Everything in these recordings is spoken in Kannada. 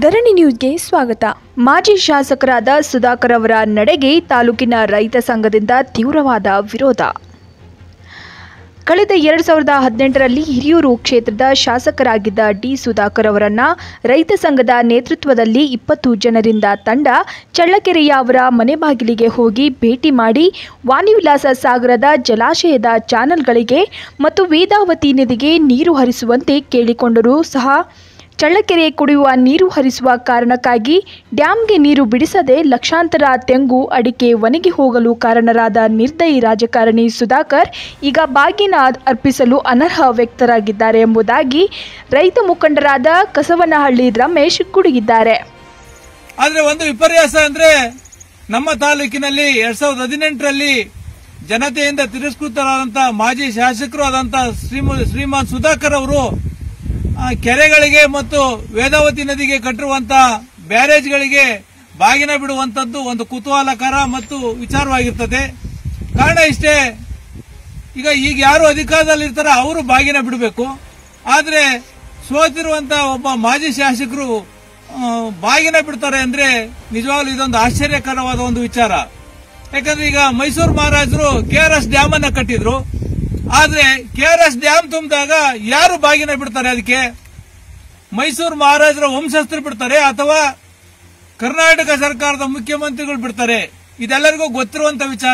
ಧರಣಿ ನ್ಯೂಸ್ಗೆ ಸ್ವಾಗತ ಮಾಜಿ ಶಾಸಕರಾದ ಸುಧಾಕರ್ ಅವರ ನಡೆಗೆ ತಾಲೂಕಿನ ರೈತ ಸಂಘದಿಂದ ತೀವ್ರವಾದ ವಿರೋಧ ಕಳೆದ ಎರಡು ಸಾವಿರದ ಹದಿನೆಂಟರಲ್ಲಿ ಹಿರಿಯೂರು ಕ್ಷೇತ್ರದ ಶಾಸಕರಾಗಿದ್ದ ಡಿ ಸುಧಾಕರ್ ಅವರನ್ನ ರೈತ ಸಂಘದ ನೇತೃತ್ವದಲ್ಲಿ ಇಪ್ಪತ್ತು ಜನರಿಂದ ತಂಡ ಚಳ್ಳಕೆರೆಯ ಅವರ ಮನೆ ಬಾಗಿಲಿಗೆ ಹೋಗಿ ಭೇಟಿ ಮಾಡಿ ವಾಣಿವಿಲಾಸ ಸಾಗರದ ಜಲಾಶಯದ ಚಾನಲ್ಗಳಿಗೆ ಮತ್ತು ವೇದಾವತಿ ನದಿಗೆ ನೀರು ಹರಿಸುವಂತೆ ಕೇಳಿಕೊಂಡರೂ ಸಹ ಚಳ್ಳಕೆರೆ ಕುಡಿಯುವ ನೀರು ಹರಿಸುವ ಕಾರಣಕ್ಕಾಗಿ ಡ್ಯಾಂಗೆ ನೀರು ಬಿಡಿಸದೆ ಲಕ್ಷಾಂತರ ತೆಂಗು ಅಡಿಕೆ ಒಣಗಿ ಹೋಗಲು ಕಾರಣರಾದ ನಿರ್ದಯಿ ರಾಜಕಾರಣಿ ಸುಧಾಕರ್ ಈಗ ಬಾಗಿನ ಅರ್ಪಿಸಲು ಅನರ್ಹ ವ್ಯಕ್ತರಾಗಿದ್ದಾರೆ ಎಂಬುದಾಗಿ ರೈತ ಮುಖಂಡರಾದ ಕಸವನಹಳ್ಳಿ ರಮೇಶ್ ಗುಡುಗಿದ್ದಾರೆ ಆದ್ರೆ ಒಂದು ವಿಪರ್ಯಾಸ ಅಂದ್ರೆ ನಮ್ಮ ತಾಲೂಕಿನಲ್ಲಿ ಎರಡ್ ಸಾವಿರದ ಹದಿನೆಂಟರಲ್ಲಿ ಜನತೆಯಿಂದ ತಿರಸ್ಕೃತರಾದಂತಹ ಮಾಜಿ ಶಾಸಕರು ಆದಂತಹ ಶ್ರೀಮ- ಶ್ರೀಮಾನ್ ಸುಧಾಕರ್ ಅವರು ಆ, ಕೆರೆಗಳಿಗೆ ಮತ್ತು ವೇದಾವತಿ ನದಿಗೆ ಕಟ್ಟಿರುವಂತಹ ಬ್ಯಾರೇಜ್ಗಳಿಗೆ ಬಾಗಿನ ಬಿಡುವಂತದ್ದು ಒಂದು ಕುತೂಹಲಕರ ಮತ್ತು ವಿಚಾರವಾಗಿರ್ತದೆ ಕಾರಣ ಇಷ್ಟೇ ಈಗ ಈಗ ಯಾರು ಅಧಿಕಾರದಲ್ಲಿರ್ತಾರ ಅವರು ಬಾಗಿನ ಬಿಡಬೇಕು ಆದ್ರೆ ಸೋತಿರುವಂತ ಒಬ್ಬ ಮಾಜಿ ಶಾಸಕರು ಆ, ಬಾಗಿನ ಬಿಡ್ತಾರೆ ಅಂದ್ರೆ ನಿಜವಾಗ್ಲೂ ಇದೊಂದು ಆಶ್ಚರ್ಯಕರವಾದ ಒಂದು ವಿಚಾರ ಯಾಕಂದ್ರೆ ಈಗ ಮೈಸೂರು ಮಹಾರಾಜರು ಕೆ ಆರ್ ಎಸ್ ಡ್ಯಾಮ್ ಅನ್ನ ಕಟ್ಟಿದ್ರು ಆದ್ರೆ ಕೆ ಆರ್ ಎಸ್ ಡ್ಯಾಮ್ ತುಂಬಿದಾಗ ಯಾರು ಬಾಗಿನ ಬಿಡ್ತಾರೆ ಅದಕ್ಕೆ ಮೈಸೂರು ಮಹಾರಾಜರ ವಂಶಸ್ಥರು ಬಿಡ್ತಾರೆ ಅಥವಾ ಕರ್ನಾಟಕ ಸರ್ಕಾರದ ಮುಖ್ಯಮಂತ್ರಿಗಳು ಬಿಡ್ತಾರೆ ಇದೆಲ್ಲರಿಗೂ ಗೊತ್ತಿರುವಂತ ವಿಚಾರ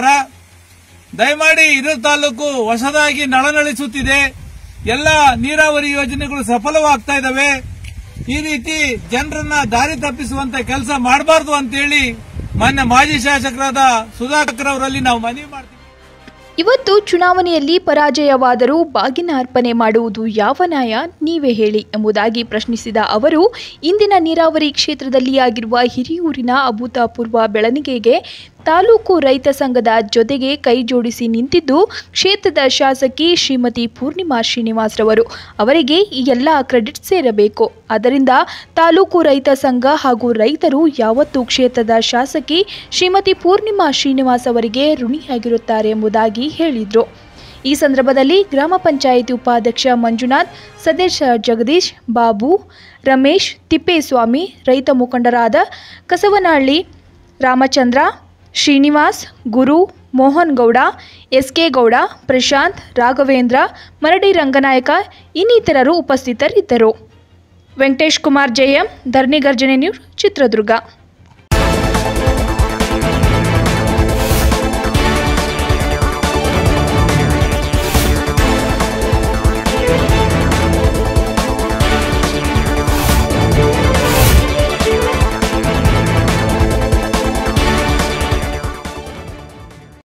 ದಯಮಾಡಿ ಹಿರಿಯೂರು ತಾಲೂಕು ಹೊಸದಾಗಿ ನಳನಳಿಸುತ್ತಿದೆ ಎಲ್ಲ ನೀರಾವರಿ ಯೋಜನೆಗಳು ಸಫಲವಾಗ್ತಾ ಇದಾವೆ ಈ ರೀತಿ ಜನರನ್ನ ದಾರಿ ತಪ್ಪಿಸುವಂತ ಕೆಲಸ ಮಾಡಬಾರ್ದು ಅಂತೇಳಿ ಮಾನ್ಯ ಮಾಜಿ ಶಾಸಕರಾದ ಸುಧಾಕರ್ ಅವರಲ್ಲಿ ನಾವು ಮನವಿ ಮಾಡ್ತೀವಿ ಇವತ್ತು ಚುನಾವಣೆಯಲ್ಲಿ ಪರಾಜಯವಾದರೂ ಬಾಗಿನ ಅರ್ಪಣೆ ಮಾಡುವುದು ಯಾವ ನ್ಯಾಯ ನೀವೇ ಹೇಳಿ ಎಂಬುದಾಗಿ ಪ್ರಶ್ನಿಸಿದ ಅವರು ಇಂದಿನ ನೀರಾವರಿ ಕ್ಷೇತ್ರದಲ್ಲಿ ಆಗಿರುವ ಹಿರಿಯೂರಿನ ಅಭೂತಪೂರ್ವ ಬೆಳವಣಿಗೆಗೆ ತಾಲೂಕು ರೈತ ಸಂಘದ ಜೊತೆಗೆ ಕೈ ಜೋಡಿಸಿ ನಿಂತಿದ್ದು ಕ್ಷೇತ್ರದ ಶಾಸಕಿ ಶ್ರೀಮತಿ ಪೂರ್ಣಿಮಾ ಶ್ರೀನಿವಾಸ್ರವರು ಅವರಿಗೆ ಈ ಎಲ್ಲ ಕ್ರೆಡಿಟ್ ಸೇರಬೇಕು ಆದ್ದರಿಂದ ತಾಲೂಕು ರೈತ ಸಂಘ ಹಾಗೂ ರೈತರು ಯಾವತ್ತೂ ಕ್ಷೇತ್ರದ ಶಾಸಕಿ ಶ್ರೀಮತಿ ಪೂರ್ಣಿಮಾ ಶ್ರೀನಿವಾಸ್ ಅವರಿಗೆ ಋಣಿಯಾಗಿರುತ್ತಾರೆ ಎಂಬುದಾಗಿ ಹೇಳಿದರು ಈ ಸಂದರ್ಭದಲ್ಲಿ ಗ್ರಾಮ ಪಂಚಾಯಿತಿ ಉಪಾಧ್ಯಕ್ಷ ಮಂಜುನಾಥ್ ಸದಸ್ಯ ಜಗದೀಶ್ ಬಾಬು ರಮೇಶ್ ತಿಪ್ಪೇಸ್ವಾಮಿ ರೈತ ಮುಖಂಡರಾದ ಕಸವನಹಳ್ಳಿ ರಾಮಚಂದ್ರ ಶ್ರೀನಿವಾಸ್ ಗುರು ಮೋಹನ್ ಗೌಡ ಎಸ್ ಕೆ ಗೌಡ ಪ್ರಶಾಂತ್ ರಾಘವೇಂದ್ರ ಮರಡಿ ರಂಗನಾಯಕ ಇನ್ನಿತರರು ಉಪಸ್ಥಿತರಿದ್ದರು ವೆಂಕಟೇಶ್ ಕುಮಾರ್ ಜೆಎಂ ಧರಣಿ ಗರ್ಜನೆ ನ್ಯೂಸ್ ಚಿತ್ರದುರ್ಗ